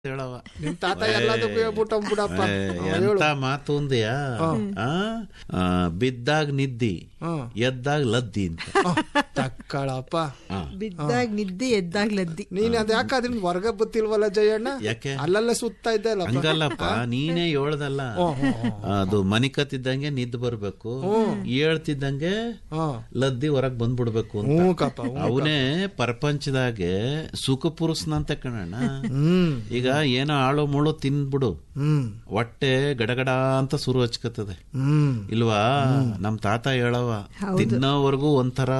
ಹೇಳವ ನಿಮ್ ತಾತ ಎಲ್ಲದಕ್ಕೂ ಹೇಳ್ಬಿಟ್ಟ ಬಿಡಪ್ಪ ಏ, ಎಂತ ಮಾತು ಅಂದ್ಯಾ ಆ? ಆ, ಬಿದ್ದಾಗ ನಿದ್ದಿ ಹ್ಮ್. ಎದ್ದಾಗ ಲದ್ದಿ ಅಂತ ತಕ್ಕಳಪ್ಪ ಬಿದ್ದಾಗ ನಿದ್ದೆ ಎದ್ದಾಗ ಲದ್ದಿ ನೀನ್ ಅದ್ ಯಾಕೆ ಅದ್ರಿಂದ ಹೊರಗ ಬತ್ತಿಲ್ವಲ್ಲ ಜಯಣ್ಣ ಯಾಕೆ ಅಲ್ಲಲ್ಲೇ ಸುತ್ತಾ ಇದ್ದಲ್ಲ ಹಂಗಲ್ಲಪ್ಪ ನೀನೇ ಹೇಳ್ದಲ್ಲ ಅದು ಮನಿ ಕತ್ತಿದ್ದಂಗೆ ನಿದ್ದು ಬರ್ಬೇಕು ಹೇಳ್ತಿದ್ದಂಗೆ ಲದ್ದಿ ಹೊರಗ್ ಬಂದ್ಬಿಡ್ಬೇಕು ಅಂತ ಹ್ಞೂ ಕಪ್ಪ ಹ್ಞೂ. ಅವನೇ ಪ್ರಪಂಚದಾಗೆ ಸುಖ ಪುರುಷನಂತ ಕಣಣ್ಣ ಹ್ಮ್ ಈಗ ಏನೋ ಆಳು ಮುಳು ತಿನ್ಬಿಡು ಹ್ಮ್ ಹೊಟ್ಟೆ ಗಡಗಡ ಅಂತ ಸುರು ಹಚ್ಕತ್ತದೆ ಹ್ಮ್ ಇಲ್ವಾ ನಮ್ ತಾತ ಹೇಳವ ತಿನ್ನೋವರೆಗೂ ಒಂಥರ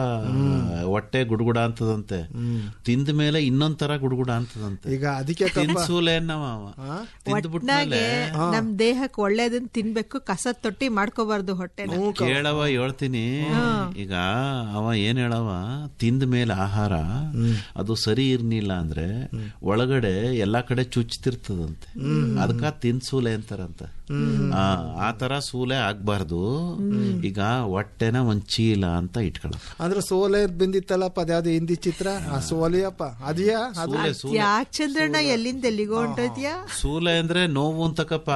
ಹೊಟ್ಟೆ ಗುಡ್ಗುಡ ಅಂತದಂತೆ ತಿಂದ ಮೇಲೆ ಇನ್ನೊಂದ್ ತರ ಗುಡ್ಗುಡ ಅಂತದಂತೆ ಈಗ ಅದಕ್ಕೆ ಕಪ್ಪ ತಿನ್ಸೂಲೆ ಅನ್ನವ ಅವ ತಿಂದ್ಬಿಟ್ಮೇಲೆ ಒಟ್ನಾಗೆ ನಮ್ ದೇಹಕ್ಕೆ ಒಳ್ಳೇದನ್ನ ತಿನ್ಬೇಕು ಕಸದ ತೊಟ್ಟಿ ಮಾಡ್ಕೋಬಾರ್ದು ಹೊಟ್ಟೆನ ಕೇಳವ ಹೇಳ್ತೀನಿ ಈಗ ಅವ ಏನ್ ಹೇಳವ ತಿಂದ ಮೇಲೆ ಆಹಾರ ಅದು ಸರಿ ಇರ್ನಿಲ್ಲ ಅಂದ್ರೆ ಒಳಗಡೆ ಎಲ್ಲಾ ಕಡೆ ಚುಚ್ತಿರ್ತದಂತೆ ಅದಕ್ಕ ತಿನ್ಸೂಲೆ ಅಂತಾರಂತ ಆ, ಆ ತರ ಸೂಲೆ ಆಗ್ಬಾರ್ದು ಈಗ ಹೊಟ್ಟೆನ ಒಂದ್ ಚೀಲ ಅಂತ ಇಟ್ಕೊಳ ಅಂದ್ರೆ ಸೋಲೆ ಬಂದಿತ್ತಲ್ಲಪ್ಪ ಅದ್ಯಾವ್ದು ಹಿಂದಿ ಚಿತ್ರ ಆ ಸೋಲಿಯಪ್ಪ ಅದ್ಯಾ ಅದು ಸೂಲೆ ಸೂಲೆ ಯಾಕೆ ಚಂದ್ರಣ್ಣ ಎಲ್ಲಿಂದ ಎಲ್ಲಿಗೋ ಹೊಂಟೋದ್ಯಾ ಸೂಲೆ ಅಂದ್ರೆ ನೋವು ಅಂತಕಪ್ಪ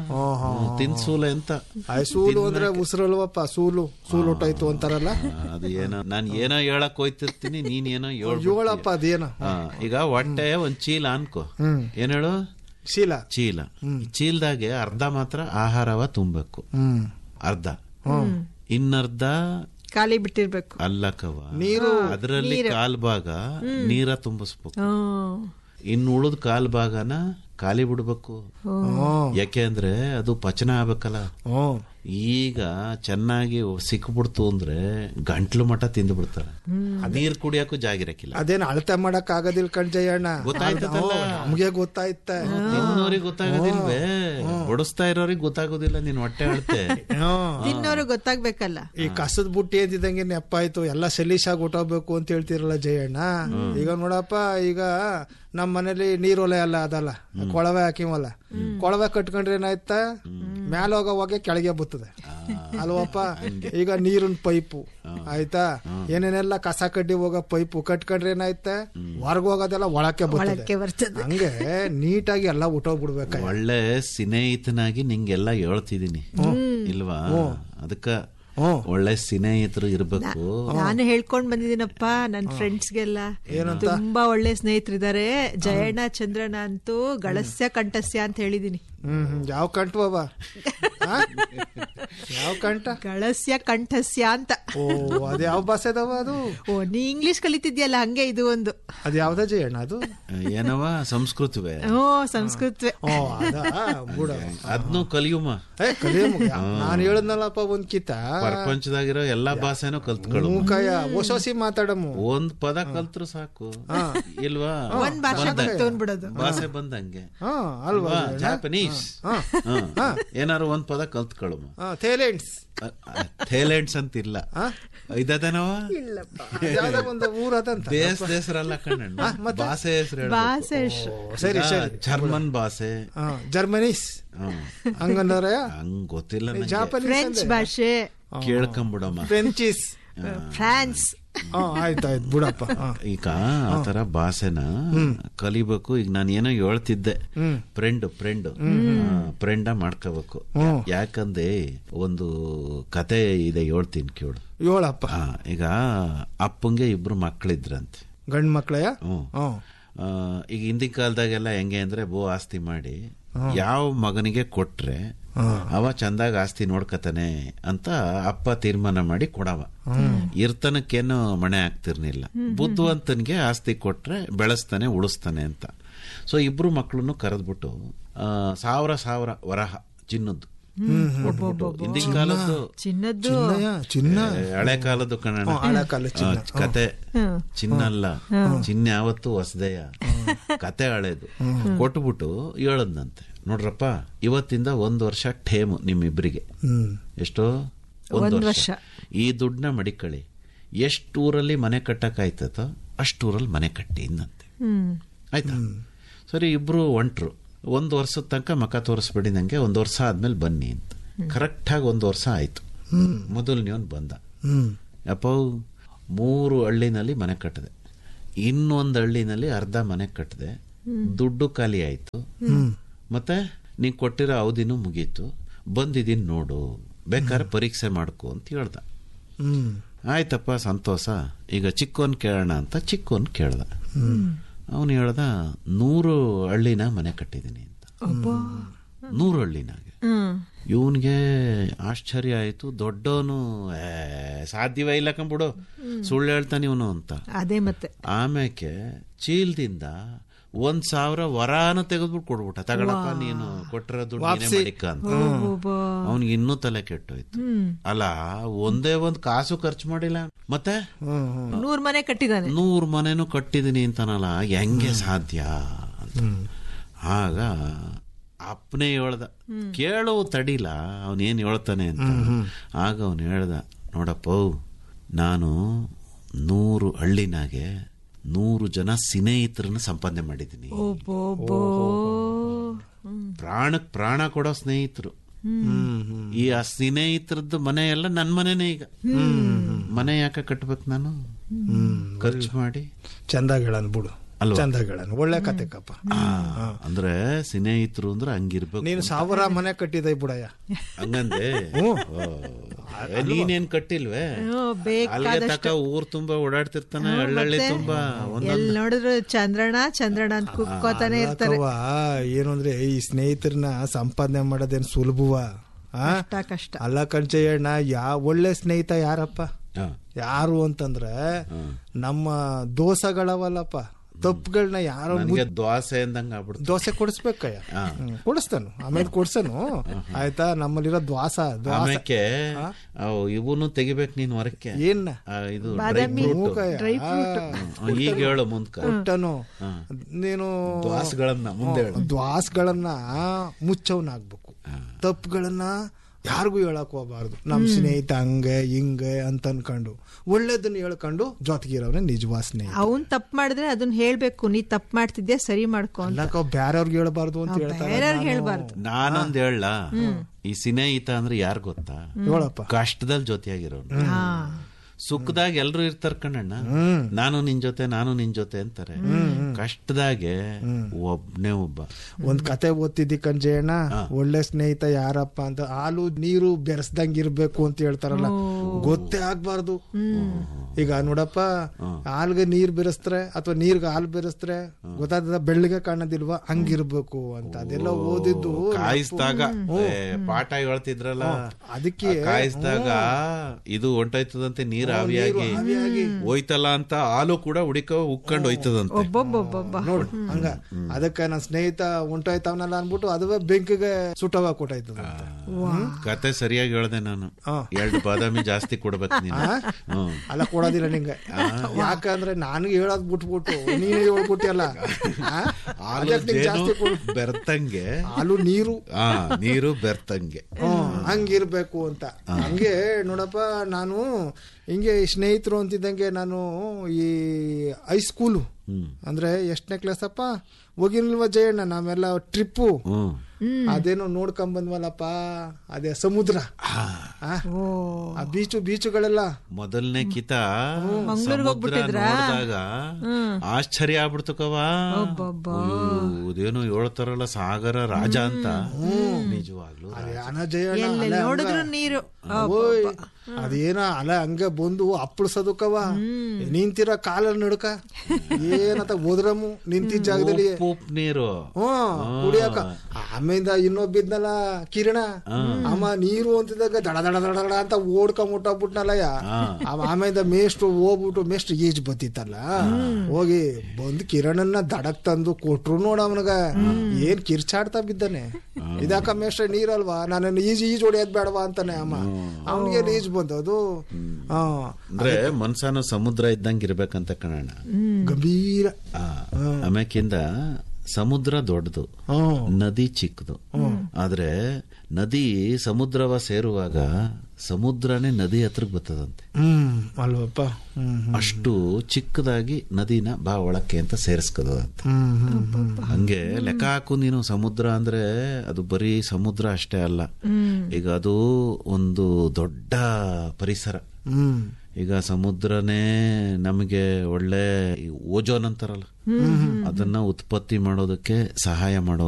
ತಿನ್ಸೂಲೆ ಅಂತ ಆಯ್ ಸೂಲು ಅಂದ್ರೆ ಉಸಿರಲ್ವಪ್ಪ ಸೂಲು ಸೂಲು ಹೊಟ್ಟೋಯ್ತು ಅಂತಾರಲ್ಲ ಆ, ಅದು ಏನೋ ನಾನ್ ಏನೋ ಹೇಳಕ್ ಹೋಯ್ತಿರ್ತೀನಿ ನೀನ್ ಏನೋ ಹೇಳ್ಬಿಡ್ತೀಯ. ಏಳಪ್ಪ ಅದೇನು ಆ, ಈಗ ಹೊಟ್ಟೆ ಒಂದ್ ಚೀಲ ಅನ್ಕೋ ಹ್ಮ್ ಏನ್ ಹೇಳು ಶೀಲ ಚೀಲ ಈ ಚೀಲದಾಗೆ ಅರ್ಧ ಮಾತ್ರ ಆಹಾರವ ತುಂಬಬೇಕು ಹ್ಮ್ ಅರ್ಧ ಇನ್ನರ್ಧ ಖಾಲಿ ಬಿಟ್ಟಿರ್ಬೇಕು ಅಲ್ಲಕವ ನೀರು ಅದರಲ್ಲಿ ಕಾಲ್ ಭಾಗ ನೀರ ತುಂಬಿಸ್ಬೇಕು ಹ್ಮ್ ಇನ್ನು ಉಳಿದ ಕಾಲ್ ಭಾಗನ ಖಾಲಿ ಬಿಡ್ಬೇಕು ಹ್ಮ್ ಯಾಕೆ ಅಂದ್ರೆ ಅದು ಪಚನ ಆಗ್ಬೇಕಲ್ಲ ಹ್ಮ್ ಈಗ ಚೆನ್ನಾಗಿ ಸಿಕ್ಬಿಡ್ತು ಅಂದ್ರೆ ಗಂಟ್ಲು ಮಠ ತಿಂದು ಬಿಡ್ತಾರೆ ನೀರ್ ಕುಡಿಯಕ್ಕೂ ಜಾಗಿರಕ್ಕಿಲ್ಲ ಅದೇನ್ ಅಳತೆ ಮಾಡಕ್ ಆಗೋದಿಲ್ಲ ಕಣ್ ಜಯಣ್ಣ ಗೊತ್ತಾಯ್ತದಲ್ಲ? ಹ್ಮ್, ನಮ್ಗೆ ಗೊತ್ತಾಯ್ತ ತಿನ್ನೋರಿಗೆ ಗೊತ್ತಾಗೋದಿಲ್ವೇ ಬಡಿಸ್ತಾ ಇರೋರಿಗೆ ಗೊತ್ತಾಗೋದಿಲ್ಲ ನೀನ್ ಹೊಟ್ಟೆ ಅಳ್ತೆ ಹ್ಮ್. ತಿನ್ನೋರು ಗೊತ್ತಾಗ್ಬೇಕಲ್ಲ ಈ ಕಸದ ಬುಟ್ಟಿ ಅಂತಿದ್ದಂಗೆ ನೆಪ್ಪಾಯ್ತು ಎಲ್ಲ ಸಲೀಸಾಗಿ ಹೊಟ್ಟೋಗ್ಬೇಕು ಅಂತ ಹೇಳ್ತಿರಲ್ಲ ಜಯಣ್ಣ ಈಗ ನೋಡಪ್ಪ ಈಗ ನಮ್ ಮನೇಲಿ ನೀರೊಲೆ ಅಲ್ಲ ಅದಲ್ಲ ಕೊಳವೆ ಹಾಕಿವಲ್ಲ ಕೊಳವೆ ಕಟ್ಕೊಂಡ್ರೆ ಏನಾಯ್ತ ಮ್ಯಾಲ ಹೋಗೋ ಹೋಗಿ ಕೆಳಗೆ ಬರ್ತದೆ ಅಲ್ವಪ್ಪ ಈಗ ನೀರಿನ ಪೈಪು ಆಯ್ತಾ ಏನೇನೆಲ್ಲ ಕಸ ಕಡ್ಡಿ ಹೋಗೋ ಪೈಪು ಕಟ್ಕೊಂಡ್ರೆ ಏನಾಯ್ತ ಹೊರಗೆ ಹೋಗೋದೆಲ್ಲ ಒಳಕ್ಕೆ ಬರ್ತದೆ ಒಳಕ್ಕೆ ಬರ್ತದೆ ಹಂಗೆ ನೀಟಾಗಿ ಎಲ್ಲ ಹುಟ್ಟೋಗ್ಬಿಡ್ಬೇಕ ಒಳ್ಳೆ ಸ್ನೇಹಿತನಾಗಿ ನಿಂಗೆಲ್ಲ ಹೇಳ್ತಿದೀನಿ ಇಲ್ವಾ ಅದಕ್ಕ ಹ್ಮ್. ಒಳ್ಳೆ ಸ್ನೇಹಿತರು ಇರ್ಬೇಕು ನಾನು ಹೇಳ್ಕೊಂಡ್ ಬಂದಿದ್ದೀನಪ್ಪ ನನ್ನ ಫ್ರೆಂಡ್ಸ್ಗೆಲ್ಲ ತುಂಬಾ ಒಳ್ಳೆ ಸ್ನೇಹಿತರಿದ್ದಾರೆ ಜಯಣ್ಣ ಚಂದ್ರಣ್ಣ ಅಂತೂ ಗಳಸ್ಯ ಕಂಠಸ್ಯ ಅಂತ ಹೇಳಿದೀನಿ ಹ್ಮ್ ಹ್ಮ್. ಯಾವ ಕಂಠ ಬಾಬಾ ಆ? ಯಾವ ಕಂಠ ಗಳಸ್ಯ ಕಂಠಸ್ಯ ಅಂತ ಓ ಅದ್ ಯಾವ ಭಾಷೆ ಅದಾವ ಅದು ಓ ನೀ ಇಂಗ್ಲಿಷ್ ಕಲಿತಿದ್ಯಲ್ಲ ಹಂಗೆ ಇದು ಒಂದು ಅದ್ ಯಾವ್ದ ಜಯಣ್ಣ ಅದು ಏನವ ಸಂಸ್ಕೃತವೇ ಓ ಸಂಸ್ಕೃತವೇ ಓ ಅದ ಬುಡ ಅದ್ನು ಕಲಿಯುಮ ಏ ಕಲಿಯ ನಾನು ಹೇಳದ್ನಲ್ಲಪ್ಪ ಒಂದ್ ಕಿತ ಪ್ರಪಂಚದಾಗಿರೋ ಎಲ್ಲಾ ಭಾಷೆನೂ ಕಲ್ತ್ಕೊಳ್ಳು ಮೂಕಾಯ ಹೊಸೋಸಿ ಮಾತಾಡಮು ಒಂದ್ ಪದ ಕಲ್ತ್ರು ಸಾಕು ಇಲ್ವಾ ಒಂದ್ ಭಾಷೆ ಬಂತು ಅಂದ್ಬಿಡೋದು ಭಾಷೆ ಬಂದಂಗೆ ಹಾ ಅಲ್ವಾ ಜಾಪನೀಸ್ ಏನಾರು ಒಂದ್ ಪದ ಕಲ್ತ್ಕೊಳ್ಳುಮ ಹಾ ಥೇಲೆಂಡ್ಸ್ ಥೇಲೆಂಡ್ಸ್ ಅಂತ ಇಲ್ಲ ಇದನವ ಯಾವ್ದೋ ಒಂದು ಊರ್ ಅದಂತ ದೇಶ ಹೆಸರಲ್ಲ ಕಣ್ಣಣ್ಣ ಭಾಷೆ ಹೆಸರು ಭಾಷೆ ಹೆಸ್ರು. ಸರಿ ಸರಿ ಜರ್ಮನ್ ಭಾಷೆ ಹಾ ಜರ್ಮನೀಸ್ ಹ್ಮ್. ಹಂಗಂದ್ರೆ ಹಂಗ್ ಗೊತ್ತಿಲ್ಲ ನಂಗೆ ಜಾಪನೀಸ್ ಫ್ರೆಂಚ್ ಭಾಷೆ ಕೇಳ್ಕೊಂಬಿಡಮ್ಮ ಫ್ರೆಂಚೀಸ್ ಫ್ರಾನ್ಸ್ ಹಾ ಆಯ್ತಾಯ್ತು ಬಿಡಪ್ಪ ಹಾ ಈಗ ಆತರ ಭಾಷೆನ ಕಲಿಬೇಕು ಈಗ ನಾನು ಏನೋ ಹೇಳ್ತಿದ್ದೆ ಫ್ರೆಂಡ್ ಫ್ರೆಂಡ್ ಫ್ರೆಂಡ ಮಾಡ್ಕೋಬೇಕು ಯಾಕಂದ್ರೆ ಒಂದು ಕತೆ ಇದೆ ಹೇಳ್ತೀನಿ ಕೇಳು ಏಳಪ್ಪ ಆ, ಈಗ ಅಪ್ಪಂಗೆ ಇಬ್ರು ಮಕ್ಕಳಿದ್ರಂತೆ ಗಂಡ್ ಮಕ್ಳಯ್ಯ ಹ್ಮ್ ಹ್ಮ್ ಆ, ಈಗ ಹಿಂದಿನ ಕಾಲದಾಗೆಲ್ಲ ಹೆಂಗೆ ಅಂದ್ರೆ ಭೂ ಆಸ್ತಿ ಮಾಡಿ ಯಾವ ಮಗನಿಗೆ ಕೊಟ್ರೆ ಅವ ಚಂದಾಗ ಆಸ್ತಿ ನೋಡ್ಕತಾನೆ ಅಂತ ಅಪ್ಪ ತೀರ್ಮಾನ ಮಾಡಿ ಕೊಡವ ಇರ್ತನಕ್ಕೇನು ಮಣೆ ಆಗ್ತಿರ್ನಿಲ್ಲ ಬುದ್ಧಿವಂತನ್ಗೆ ಆಸ್ತಿ ಕೊಟ್ರೆ ಬೆಳೆಸ್ತಾನೆ ಉಳಿಸ್ತಾನೆ ಅಂತ ಸೊ ಇಬ್ರು ಮಕ್ಕಳನ್ನು ಕರೆದ್ಬಿಟ್ಟು ಆ, ಸಾವಿರ ಸಾವಿರ ವರಹ ಚಿನ್ನದ್ದು ಕೊಟ್ಬಿಟ್ಟು ಹಿಂದಿನ ಕಾಲದ್ದು ಚಿನ್ನದ್ದು ಚಿನ್ನಯ್ಯ, ಚಿನ್ನ ಏ, ಹಳೆ ಕಾಲದ್ದು ಕಣ ಹಳೆ ಕಾಲದ ಚಿನ್ನ. ಕತೆ ಚಿನ್ನ ಅಲ್ಲ ಚಿನ್ನ ಯಾವತ್ತು ಹೊಸದೆಯ ಕತೆ ಹಳೇದು ಕೊಟ್ಬಿಟ್ಟು ಹೇಳದ್ನಂತೆ ನೋಡ್ರಪ್ಪ ಇವತ್ತಿಂದ ಒಂದ್ ವರ್ಷ ಠೇಮು ನಿಮ್ಮಿಬ್ರಿಗೆ ಹ್ಮ್ ಎಷ್ಟೋ ಒಂದ್ ವರ್ಷ ಈ ದುಡ್ಡನ್ನ ಮಡಿಕಳಿ ಎಷ್ಟು ಊರಲ್ಲಿ ಮನೆ ಕಟ್ಟಕ್ ಆಯ್ತತೋ ಅಷ್ಟು ಊರಲ್ಲಿ ಮನೆ ಕಟ್ಟಿ ಇನ್ನಂತೆ ಹ್ಮ್ ಆಯ್ತಾ ಸರಿ ಇಬ್ರು ಒಂಟ್ರು ಒಂದ್ ವರ್ಷದ ತನಕ ಮಕ ತೋರಿಸ್ಬೇಡಿ ನಂಗೆ ಒಂದ್ ವರ್ಷ ಆದ್ಮೇಲೆ ಬನ್ನಿ ಅಂತ ಕರೆಕ್ಟ್ ಆಗಿ ಒಂದ್ ವರ್ಷ ಆಯ್ತು ಮೊದಲನೇವನ್ ಬಂದ ಹ್ಮ್ ಅಪ್ಪ ಮೂರು ಹಳ್ಳಿನಲ್ಲಿ ಮನೆ ಕಟ್ಟಿದೆ ಇನ್ನೊಂದು ಹಳ್ಳಿನಲ್ಲಿ ಅರ್ಧ ಮನೆ ಕಟ್ಟಿದೆ ದುಡ್ಡು ಖಾಲಿ ಆಯ್ತು ಮತ್ತೆ ನೀನ್ ಕೊಟ್ಟಿರೋ ಅವಧಿನೂ ಮುಗೀತು ಬಂದಿದ್ದೀನಿ ನೋಡು ಬೇಕಾದ್ರೆ ಪರೀಕ್ಷೆ ಮಾಡ್ಕೊ ಅಂತ ಹೇಳ್ದ ಹ್ಮ್ ಆಯ್ತಪ್ಪ ಸಂತೋಷ ಈಗ ಚಿಕ್ಕೋನ್ ಕೇಳೋಣ ಅಂತ ಚಿಕ್ಕೋನ್ ಕೇಳ್ದ ಅವನು ಹೇಳ್ದ ನೂರು ಹಳ್ಳಿನ ಮನೆ ಕಟ್ಟಿದ್ದೀನಿ ಅಂತ ನೂರು ಹಳ್ಳಿನಾಗೆ ಹ್ಮ್ ಇವನ್ಗೆ ಆಶ್ಚರ್ಯ ಆಯ್ತು ದೊಡ್ಡವನು ಏ, ಸಾಧ್ಯವೇ ಇಲ್ಲ ಕಂಬಿಡು ಸುಳ್ಳು ಹೇಳ್ತಾನೆ ಇವನು ಅಂತ ಅದೇ ಮತ್ತೆ ಆಮ್ಯಾಕೆ ಚೀಲದಿಂದ ಒಂದ್ ಸಾವಿರ ವರಾನ ತೆಗೆದ್ಬಿಟ್ಟು ಕೊಡ್ಬಿಟ್ಟ ತಗೊಳಪ್ಪ ನೀನು ಕೊಟ್ಟಿರೋ ದುಡ್ಡು ನೀನೇ ಮಡಿಕ ಅಂತ ಒಬ್ಬ ಅವನಿಗೆ ಇನ್ನೂ ತಲೆ ಕೆಟ್ಟೋಯ್ತು ಅಲ್ಲ ಒಂದೇ ಒಂದ್ ಕಾಸು ಖರ್ಚು ಮಾಡಿಲ್ಲ ಮತ್ತೆ ಹ್ಮ್ ಹ್ಮ್ ನೂರ್ ಮನೆ ಕಟ್ಟಿದಾನೆ ನೂರ್ ಮನೆನೂ ಕಟ್ಟಿದೀನಿ ಅಂತಾನಲ್ಲ ಹೆಂಗೆ ಸಾಧ್ಯ ಅಂತ ಆಗ ಅಪ್ಪನೇ ಹೇಳ್ದ ಕೇಳು ತಡಿಲ ಅವನೇನ್ ಹೇಳ್ತಾನೆ ಅಂತ ಆಗ ಅವನು ಹೇಳ್ದ ನೋಡಪ್ಪ ನಾನು ನೂರು ಹಳ್ಳಿನಾಗೆ ನೂರು ಜನ ಸ್ನೇಹಿತರನ್ನ ಸಂಪಾದನೆ ಮಾಡಿದ್ದೀನಿ ಒಬ್ಬೊಬ್ಬೋ ಪ್ರಾಣಕ್ ಪ್ರಾಣ ಕೊಡೋ ಸ್ನೇಹಿತರು ಈ ಆ ಸ್ನೇಹಿತರದ್ದು ಮನೆ ಎಲ್ಲ ನನ್ ಮನೆನೇ ಈಗ ಮನೆ ಯಾಕೆ ಕಟ್ಬೇಕು ನಾನು ಖರ್ಚು ಮಾಡಿ ಚಂದಾಗ್ ಹೇಳನ್ ಬಿಡು ಅಲ್ವಾ? ಚಂದಾಗ್ ಹೇಳನ್ ಒಳ್ಳೆ ಕತೆ ಕಪ್ಪ ಆ, ಅಂದ್ರೆ ಸ್ನೇಹಿತರು ಅಂದ್ರೆ ಹಂಗಿರ್ಬೇಕು ನೀನು ಸಾವಿರ ಮನೆ ಕಟ್ಟಿದೆ ಬಿಡಯ್ಯ ಹಂಗಂದೆ ಓ. ಏ, ನೀನೇನ್ ಕಟ್ಟಿಲ್ವೇ ಹ್ಮ್, ಅಲ್ಲಿಗೆ ಬೇಕಾದಷ್ಟು ತಕ ಊರ್ ತುಂಬಾ ಓಡಾಡ್ತಿರ್ತಾನೆ ಹಳ್ಳಹಳ್ಳಿ ತುಂಬಾ ಒಂದೊಂದ್ ಎಲ್ ನೋಡಿದ್ರು ಚಂದ್ರಣ್ಣ ಚಂದ್ರಣ್ಣ ಅಂತ ಕುಕ್ಕೋತಾನೆ ಇರ್ತಾರೆ ಅಕ್ಕವ್ವ, ಏನು ಅಂದ್ರೆ ಈ ಸ್ನೇಹಿತರನ್ನ ಸಂಪಾದನೆ ಮಾಡೋದೇನ್ ಸುಲಭವ ಆ? ಕಷ್ಟ ಕಷ್ಟ ಅಲ್ಲ ಕಣ್ಚಯ್ಯಣ್ಣ ಯಾ ಒಳ್ಳೆ ಸ್ನೇಹಿತ ಯಾರಪ್ಪ ಆ, ಯಾರು ಅಂತಂದ್ರೆ ನಮ್ಮ ದೋಸಗಳವಲ್ಲಪ್ಪ ತಪ್ಪುಗಳನ್ನ ಯಾರೋ ನನ್ಗೆ ದೋಸೆ ಅಂದಂಗ ಆಗ್ಬಿಡ್ತು ದೋಸೆ ಕೊಡಿಸ್ಬೇಕಯ್ಯ ಹ್ಮ್, ಕೊಡಿಸ್ತಾನು ಆಮೇಲೆ ಕೊಡ್ಸನು ಆಯ್ತಾ ನಮ್ಮಲ್ಲಿರೋ ದ್ವಾಸ ದ್ವಾಸ ಆಮೇಲೆ ಇವನು ತೆಗಿಬೇಕು ನೀನ್ ಹೊರಕ್ಕೆ ಏನ್ ಆ, ಇದು ಡ್ರೈ ಫ್ರೂಟ್ ಮೂಕಯ್ಯ ಈಗ ಹೇಳು ಮುಂದ್ಕ ಕೊಟ್ಟನು ನೀನು ದ್ವಾಸಗಳನ್ನ ಮುಂದೆ ಹೇಳು ದ್ವಾಸಗಳನ್ನ ಮುಚ್ಚವನಾಗ್ಬೇಕು ತಪ್ಪುಗಳನ್ನ ಯಾರಿಗೂ ಹೇಳಕ್ ಹೋಗ್ಬಾರ್ದು ನಮ್ ಸ್ನೇಹಿತ ಹಂಗೆ ಹಿಂಗೆ ಅಂತ ಅನ್ಕೊಂಡು ಒಳ್ಳೇದನ್ನ ಹೇಳ್ಕೊಂಡು ಜೊತೆಗಿರೋನೆ ನಿಜವಾದ ಸ್ನೇಹಿತ ಅವನ್ ತಪ್ಪು ಮಾಡಿದ್ರೆ ಅದನ್ನ ಹೇಳ್ಬೇಕು ನೀ ತಪ್ಪು ಮಾಡ್ತಿದ್ಯಾ ಸರಿ ಮಾಡ್ಕೊ ಅಂತ ಅಲ್ಲಕ್ಕ ಬೇರೆಯವ್ರಿಗೆ ಹೇಳ್ಬಾರ್ದು ಅಂತ ಹೇಳ್ತಾರೆ ಬೇರೆಯವ್ರಿಗೆ ಹೇಳ್ಬಾರ್ದು ನಾನೊಂದ್ ಹೇಳ ಈ ಸ್ನೇಹಿತ ಅಂದ್ರೆ ಯಾರ್ ಗೊತ್ತಾ ಹೇಳಪ್ಪ ಕಷ್ಟದಲ್ಲಿ ಜೊತೆಯಾಗಿರೋನು ಹಾ ಸುಖದಾಗ ಎಲ್ರು ಇರ್ತಾರ ಕಣ್ಣಣ್ಣ ನಾನು ನಿನ್ ಜೊತೆ ನಾನು ನಿನ್ ಜೊತೆ ಅಂತಾರೆ ಕಷ್ಟದಾಗೆ ಒಬ್ನೇ ಒಬ್ಬ ಒಂದ್ ಕತೆ ಓದ್ತಿದ್ದಿ ಕಣ್ಜಯಣ್ಣ ಒಳ್ಳೆ ಸ್ನೇಹಿತ ಯಾರಪ್ಪ ಅಂತ ಹಾಲು ನೀರು ಬೆರೆಸ್ದಂಗ್ ಇರ್ಬೇಕು ಅಂತ ಹೇಳ್ತಾರಲ್ಲ ಗೊತ್ತೇ ಆಗ್ಬಾರ್ದು ಈಗ ನೋಡಪ್ಪ ಹಾಲ್ಗೆ ನೀರ್ ಬೆರೆಸ್ತಾರೆ ಅಥವಾ ನೀರ್ಗೆ ಹಾಲು ಬೆರೆಸ್ತಾರೆ ಗೊತ್ತಾದ ಬೆಳ್ಳಿಗೆ ಕಾಣೋದಿಲ್ವಾ ಹಂಗಿರ್ಬೇಕು ಅಂತ ಅದೆಲ್ಲ ಓದಿದ್ದು ಕಾಯಿಸ್ದಾಗ ಏ, ಪಾಠ ಹೇಳ್ತಿದ್ರಲ್ಲ ಅದಕ್ಕೆ ಆ ಕಾಯಿಸ್ದಾಗ ಇದು ಹೊಂಟೋಯ್ತದಂತೆ ನೀರ್ ಆವಿಯಾಗಿ ಹೋಯ್ತಲ್ಲ ಅಂತ ಹಾಲು ಕೂಡ ಹುಡಿಕ ಉಕ್ಕೊಂಡು ಹೋಯ್ತದಂತೆ ಒಬ್ಬೊಬ್ಬೊಬ್ಬೊಬ್ಬ ನೋಡು ಹಂಗ ಅದಕ್ಕೆ ನನ್ನ ಸ್ನೇಹಿತ ಉಂಟಾಯ್ತವನಲ್ಲ ಅನ್ಬಿಟ್ಟು ಅದುವೇ ಬೆಂಕಿಗೆ ಸುಟ್ಟವ ಕೊಟ್ಟಾಯ್ತದ ಅಂತ ಕತೆ ಸರಿಯಾಗಿ ಹೇಳ್ದೆ ನಾನು ಹಾ. ಎರಡು ಬಾದಾಮಿ ಜಾಸ್ತಿ ಕೊಡ್ಬೇಕು ನೀನು ಹ್ಮ್ ಅಲ್ಲ ಕೊಡೋದಿಲ್ಲ ನಿಂಗೆ ಯಾಕಂದ್ರೆ ನನಗೆ ಹೇಳೋದ್ ಬಿಟ್ಬಿಟ್ಟು ನೀನೇ ಹೇಳ್ಬಿಟ್ಟಿಯಲ್ಲ ಆ? ಹಾಲು ಅದಕ್ಕೆ ನಿಂಗೆ ಜಾಸ್ತಿ ಕೊಡು. ಜೇನು ಬೆರ್ತಂಗೆ ಹಾಲು ನೀರು ಆ ನೀರು ಬೆರ್ತಂಗೆ ಹ್ಮ್, ಹಂಗಿರ್ಬೇಕು ಅಂತ ಹಂಗೆ ನೋಡಪ್ಪ ನಾನು ಹಿಂಗೆ ಈ ಸ್ನೇಹಿತರು ಅಂತಿದ್ದಂಗೆ ನಾನು ಈ ಹೈಸ್ಕೂಲು ಅಂದ್ರೆ ಎಷ್ಟನೇ ಕ್ಲಾಸ್ ಅಪ್ಪ ಹೋಗಿಲ್ವ ಜಯಣ್ಣ ನಾವೆಲ್ಲ ಟ್ರಿಪ್ಪು ಹ್ಮ್ ಅದೇನೋ ನೋಡ್ಕೊಂಡ್ ಬಂದ್ವಲ್ಲಪ್ಪ ಅದೇ ಸಮುದ್ರ ಆ? ಆ ಬೀಚು ಬೀಚುಗಳೆಲ್ಲ ಮೊದಲನೇ ಕಿತ ಮಂಗ್ಳೂರ್ಗ್ ಸಮುದ್ರ ಹೋಗ್ಬಿಟ್ಟಿದ್ರಾ? ನೋಡಿದಾಗ ಆಶ್ಚರ್ಯ ಆಗ್ಬಿಡ್ತು ಕವ ಅದೇನು ಹೇಳ್ತಾರಲ್ಲ ಸಾಗರ ರಾಜ ಅಂತ ನಿಜವಾಗ್ಲು ರಾಜ. ಯಾನ ಜಯಣ್ಣ ಎಲ್ಲಿ ಅಲೆ ಹಂಗ. ನೋಡಿದ್ರು ನೀರು ಓಯ್ ಅದೇನ ಅಲ್ಲ ಹಂಗ ಬಂದು ಅಪ್ಪಳಿಸೋದಕ್ಕವ ನಿಂತಿರೋ ಕಾಲಲ್ಲಿ ನಡ್ಕ ಏನಂತ ಹೋದ್ರಮು ನಿಂತಿದ್ದ ಜಾಗದಲ್ಲಿ ಉಪ್ಪು ಉಪ್ಪು ನೀರು ಹ್ಮ್ ಕುಡಿಯಕ ಆಮೇಲೆ ಇನ್ನೊಬ್ಬಿದ್ನಲ್ಲ ಕಿರಣ ಅಮ್ಮ ನೀರು ಅಂತಿದ್ದಾಗ ದಡ ದಡ ದಡ ದಡ ಅಂತ ಓಡ್ಕೊಂಡ್ ಮುಟ್ಟಬಿಟ್ನಲ್ಲಯ್ಯ ಆಮೇಲೆ ಮೇಷ್ಟ್ರು ಹೋಗ್ಬಿಟ್ಟು ಮೇಷ್ಟ್ರು ಈಜ್ ಬತ್ತಿತ್ತಲ್ಲ ಹೋಗಿ ಬಂದು ಕಿರಣನ್ನ ದಡಕ್ ತಂದು ಕೊಟ್ರು ನೋಡ ಅವನಗ ಏನ್ ಕಿರ್ಚಾಡ್ತಾ ಬಿದ್ದಾನೆ ಇದಾಕ ಮೇಷ್ಟ್ರ ನೀರಲ್ವಾ ನಾನು ಈಜ್ ಈಜ್ ಹೊಡಿಯೋದ್ ಬೇಡವಾ ಅಂತಾನೆ ಅಮ್ಮ ಅವನಿಗೆ ಈಜ್ ಬಂದದು ಹಾ ಅಂದ್ರೆ ಮನ್ಸಾನು ಸಮುದ್ರ ಇದ್ದಂಗೆ ಇರ್ಬೇಕಂತ ಕಣಣ್ಣ ಗಂಭೀರ ಆ, ಆಮ್ಯಾಕಿಂದ ಸಮುದ್ರ ದೊಡ್ಡದು ಹ್ಮ್ ನದಿ ಚಿಕ್ಕದು ಆದ್ರೆ ನದಿ ಸಮುದ್ರವ ಸೇರುವಾಗ ಸಮುದ್ರನೇ ನದಿ ಹತ್ರಕ್ ಬರ್ತದಂತೆ ಹ್ಮ್ ಅಲ್ವಪ್ಪ ಹ್ಮ್ ಅಷ್ಟು ಚಿಕ್ಕದಾಗಿ ನದಿನ ಬಾ ಒಳಕ್ಕೆ ಅಂತ ಸೇರಿಸ್ಕದಂತೆ ಹ್ಮ್ ಹ್ಮ್ ಹ್ಮ್ ಹಂಗೆ ಲೆಕ್ಕ ಹಾಕು ನೀನು ಸಮುದ್ರ ಅಂದ್ರೆ ಅದು ಬರೀ ಸಮುದ್ರ ಅಷ್ಟೇ ಅಲ್ಲ ಈಗ ಅದು ಒಂದು ದೊಡ್ಡ ಪರಿಸರ ಹ್ಮ್ ಈಗ ಸಮುದ್ರನೇ ನಮಗೆ ಒಳ್ಳೆ ಈ ಓಜೋನ್ ಅಂತಾರಲ್ಲ ಅದನ್ನ ಉತ್ಪತ್ತಿ ಮಾಡೋದಕ್ಕೆ ಸಹಾಯ ಮಾಡೋ